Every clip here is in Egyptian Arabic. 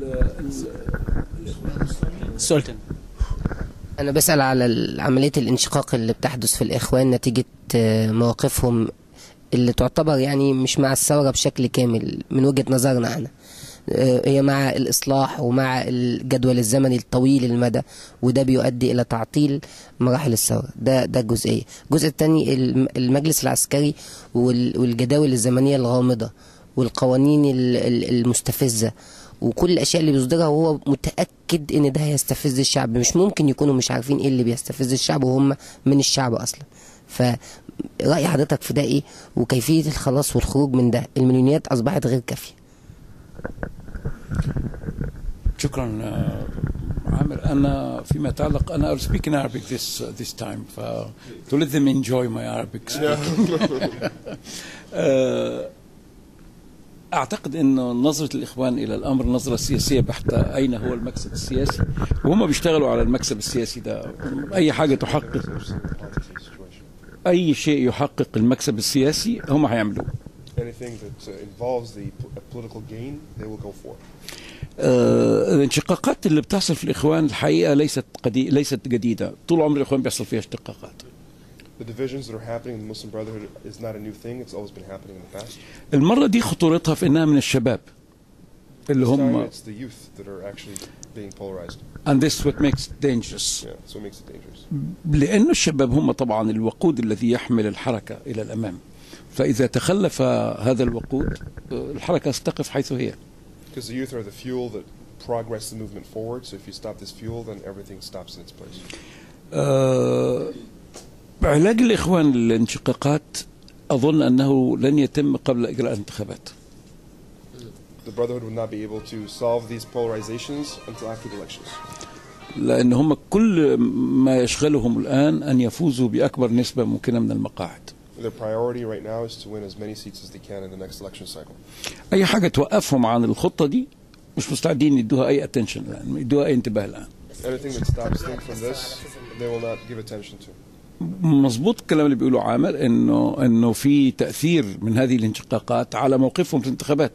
السؤال تاني أنا بسأل على ال- عملية الانشقاق اللي بتحدث في الإخوان نتيجة آه، مواقفهم اللي تعتبر يعني مش مع الثورة بشكل كامل من وجهة نظرنا أنا آه، هي مع الإصلاح ومع الجدول الزمني الطويل المدى وده بيؤدي إلى تعطيل مراحل الثورة ده ده جزئية الجزء الثاني الم- المجلس العسكري وال- والجداول الزمنية الغامضة والقوانين ال- ال- المستفزة وكل الاشياء اللي بيصدرها وهو متاكد ان ده هيستفز الشعب مش ممكن يكونوا مش عارفين ايه اللي بيستفز الشعب وهم من الشعب اصلا فرأي حضرتك في ده ايه وكيفية الخلاص والخروج من ده المليونيات اصبحت غير كافية شكرا آه، عامر انا فيما يتعلق انا I'll speak in Arabic this this time ف to let them enjoy my Arabic speaking. آه، اعتقد انه نظره الاخوان الى الامر نظره سياسيه بحته اين هو المكسب السياسي وهم بيشتغلوا على المكسب السياسي ده اي حاجه تحقق اي شيء يحقق المكسب السياسي هم هيعملوه Anything that uh, involves the po- a political gain, they will go for. آه، الانشقاقات اللي بتحصل في الاخوان الحقيقه ليست قدي... ليست جديده طول عمر الاخوان بيحصل فيها اشتقاقات The divisions that are happening in the Muslim Brotherhood is not a new thing. It's always been happening in the past. المره دي خطورتها في انها من الشباب اللي This time, هم it's the youth that are actually being polarized. and this what makes it dangerous Yeah, so it makes it dangerous. لأن الشباب هم طبعا الوقود الذي يحمل الحركة إلى الأمام فإذا تخلف هذا الوقود آه، الحركة ستقف حيث هي Because the youth are the fuel that progress the movement forward. So if you stop this fuel, then everything stops in its place. آه، علاج الإخوان للانشقاقات أظن أنه لن يتم قبل إجراء الانتخابات The Brotherhood would not be able to solve these polarizations until after the elections. لأن هم كل ما يشغلهم الآن أن يفوزوا بأكبر نسبة ممكنة من المقاعد Their priority right now is to win as many seats as they can in the next election cycle. أي حاجة توقفهم عن الخطة دي مش مستعدين يدوها أي attention الآن يدوها أي انتباه الآن Anything that stops them from this, they will not give attention to. مظبوط الكلام اللي بيقوله عامر انه انه في تاثير من هذه الانشقاقات على موقفهم في الانتخابات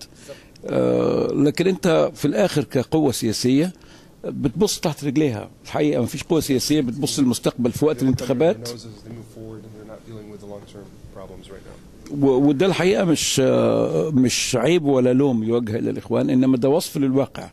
آه لكن انت في الاخر كقوه سياسيه بتبص تحت رجليها الحقيقه ما فيش قوه سياسيه بتبص للمستقبل في وقت They look under their الانتخابات noses as they move forward, and they're not dealing with the long-term problems right now. و- وده الحقيقه مش آه مش عيب ولا لوم يوجه الى الاخوان انما ده وصف للواقع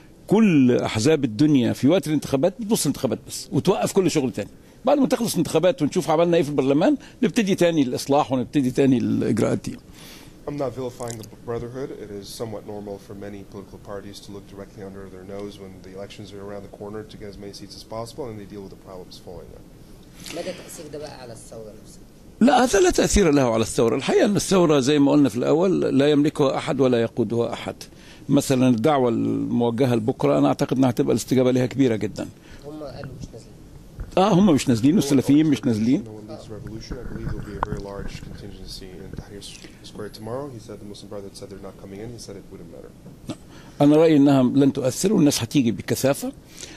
كل احزاب الدنيا في وقت الانتخابات بتبص الانتخابات بس وتوقف كل شغل تاني بعد ما تخلص الانتخابات ونشوف عملنا ايه في البرلمان نبتدي تاني الاصلاح ونبتدي تاني الاجراءات دي I'm not vilifying the Brotherhood. It is somewhat normal for many political parties to look directly under their nose when the elections are around the corner to get as many seats as possible, and they deal with the problems following that. مدى تأثير ده بقى على الثورة نفسها لا هذا لا تأثير له على الثورة الحقيقة أن الثورة زي ما قلنا في الأول لا يملكها أحد ولا يقودها أحد مثلا الدعوة الموجهة لبكرة أنا أعتقد أنها هتبقى الاستجابة لها كبيرة جدا هم قالوا مش نازلين آه هم مش نازلين والسلفيين مش نازلين No one leads the revolution. I believe there will be a very large contingency in Tahrir Square tomorrow. He said the Muslim Brotherhood said they're not coming in. He said it wouldn't matter. أنا رأيي أنها لن تؤثر والناس هتيجي بكثافة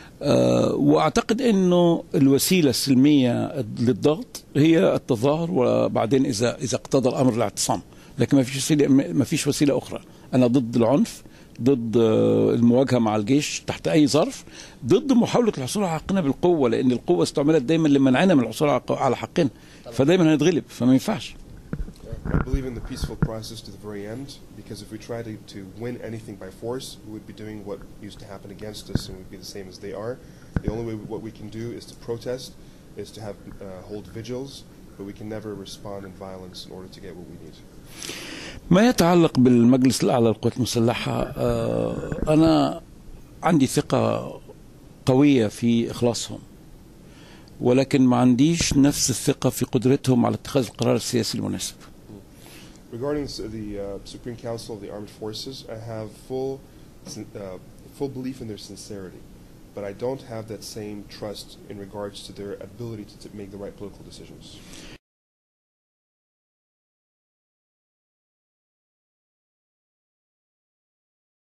آه وأعتقد أنه الوسيلة السلمية للضغط هي التظاهر وبعدين إذا إذا اقتضى الأمر الاعتصام لكن ما فيش وسيلة ما فيش وسيلة أخرى أنا ضد العنف ضد آه، المواجهة مع الجيش تحت أي ظرف ضد محاولة الحصول على حقنا بالقوة لأن القوة استعملت دايما لمنعنا من الحصول على- على حقنا فدايما هنتغلب فما ينفعش I believe in the peaceful process to the very end because if we try to, to win anything by force, we would be doing what used to happen against us and we'd be the same as they are. The only way what we can do is to protest, is to have uh, hold vigils, but we can never respond in violence in order to get what we need. ما يتعلق بالمجلس الأعلى للقوات المسلحة آه، أنا عندي ثقة قوية في إخلاصهم ولكن ما عنديش نفس الثقة في قدرتهم على اتخاذ القرار السياسي المناسب Regarding s- the uh, Supreme Council of the Armed Forces, I have full, sin- uh, full belief in their sincerity, but I don't have that same trust in regards to their ability to, to make the right political decisions.